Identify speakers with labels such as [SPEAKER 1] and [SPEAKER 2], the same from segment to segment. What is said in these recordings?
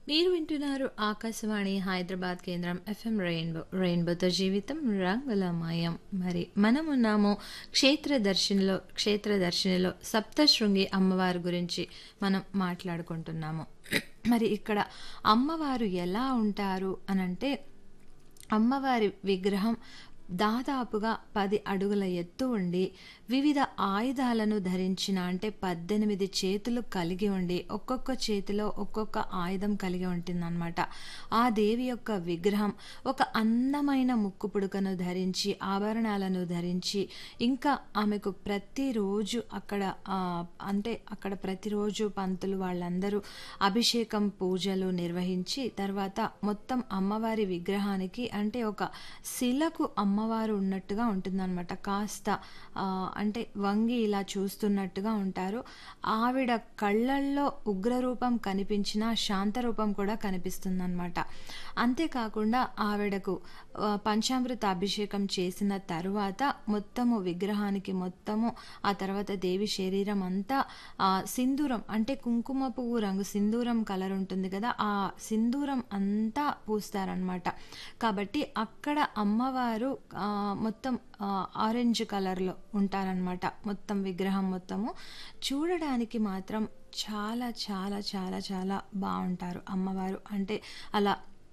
[SPEAKER 1] మీరు వింటున్నారు ఆకాశవాణి హైదరాబాద్ కేంద్రం ఎఫ్ఎం రెయిన్బో రెయిన్బోతో జీవితం రంగులమయం మరి మనమున్నాము క్షేత్ర దర్శనిలో క్షేత్ర దర్శనిలో సప్తశృంగి అమ్మవారి గురించి మనం మాట్లాడుకుంటున్నాము మరి ఇక్కడ అమ్మవారు ఎలా ఉంటారు అనంటే అమ్మవారి విగ్రహం దాదాపుగా పది అడుగుల ఎత్తు ఉండి వివిధ ఆయుధాలను ధరించిన అంటే పద్దెనిమిది చేతులు కలిగి ఉండి ఒక్కొక్క చేతిలో ఒక్కొక్క ఆయుధం కలిగి ఉంటుందన్నమాట ఆ దేవి యొక్క విగ్రహం ఒక అందమైన ముక్కు పుడుకను ధరించి ఆభరణాలను ధరించి ఇంకా ఆమెకు ప్రతిరోజు అక్కడ ఆ, అంటే అక్కడ ప్రతిరోజు పంతులు వాళ్ళందరూ అభిషేకం పూజలు నిర్వహించి తర్వాత మొత్తం అమ్మవారి విగ్రహానికి అంటే ఒక శిలకు అమ్మవారు ఉన్నట్టుగా ఉంటుందన్నమాట కాస్త ఆ, అంటే వంగి ఇలా చూస్తున్నట్టుగా ఉంటారు ఆవిడ కళ్ళల్లో ఉగ్రరూపం కనిపించిన శాంతరూపం కూడా కనిపిస్తుందన్నమాట అంతేకాకుండా ఆవిడకు ఆ, పంచామృత అభిషేకం చేసిన తరువాత మొత్తము విగ్రహానికి మొత్తము ఆ తర్వాత దేవి శరీరం అంతా ఆ, సింధూరం అంటే కుంకుమ పువ్వు రంగు సింధూరం కలర్ ఉంటుంది కదా ఆ సింధూరం అంతా పూస్తారనమాట కాబట్టి అక్కడ అమ్మవారు ఆ, మొత్తం ఆ, ఆరెంజ్ కలర్లో ఉంటారనమాట మొత్తం విగ్రహం మొత్తము చూడడానికి మాత్రం చాలా చాలా చాలా చాలా బాగుంటారు అమ్మవారు అంటే అలా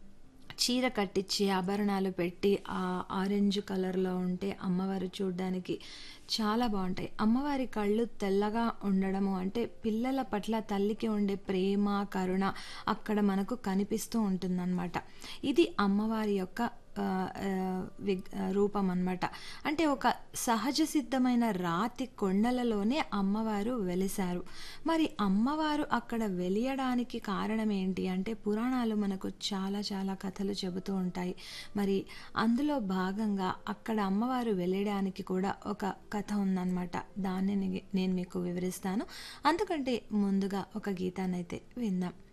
[SPEAKER 1] చీర కట్టించి ఆభరణాలు పెట్టి ఆ ఆరెంజ్ కలర్లో ఉంటే అమ్మవారు చూడడానికి చాలా బాగుంటాయి అమ్మవారి కళ్ళు తెల్లగా ఉండడము అంటే పిల్లల పట్ల తల్లికి ఉండే ప్రేమ కరుణ అక్కడ మనకు కనిపిస్తూ ఉంటుందన్నమాట ఇది అమ్మవారి యొక్క ఆ, ఆ, విగ్ ఆ, రూపం అన్నమాట అంటే ఒక సహజ సిద్ధమైన రాతి కొండలలోనే అమ్మవారు వెలిశారు మరి అమ్మవారు అక్కడ వెలియడానికి కారణం ఏంటి అంటే పురాణాలు మనకు చాలా చాలా కథలు చెబుతూ ఉంటాయి మరి అందులో భాగంగా అక్కడ అమ్మవారు వెళ్ళడానికి కూడా ఒక కథ ఉందన్నమాట దాన్ని నే- నేను మీకు వివరిస్తాను అందుకంటే ముందుగా ఒక గీతాన్నైతే విందాం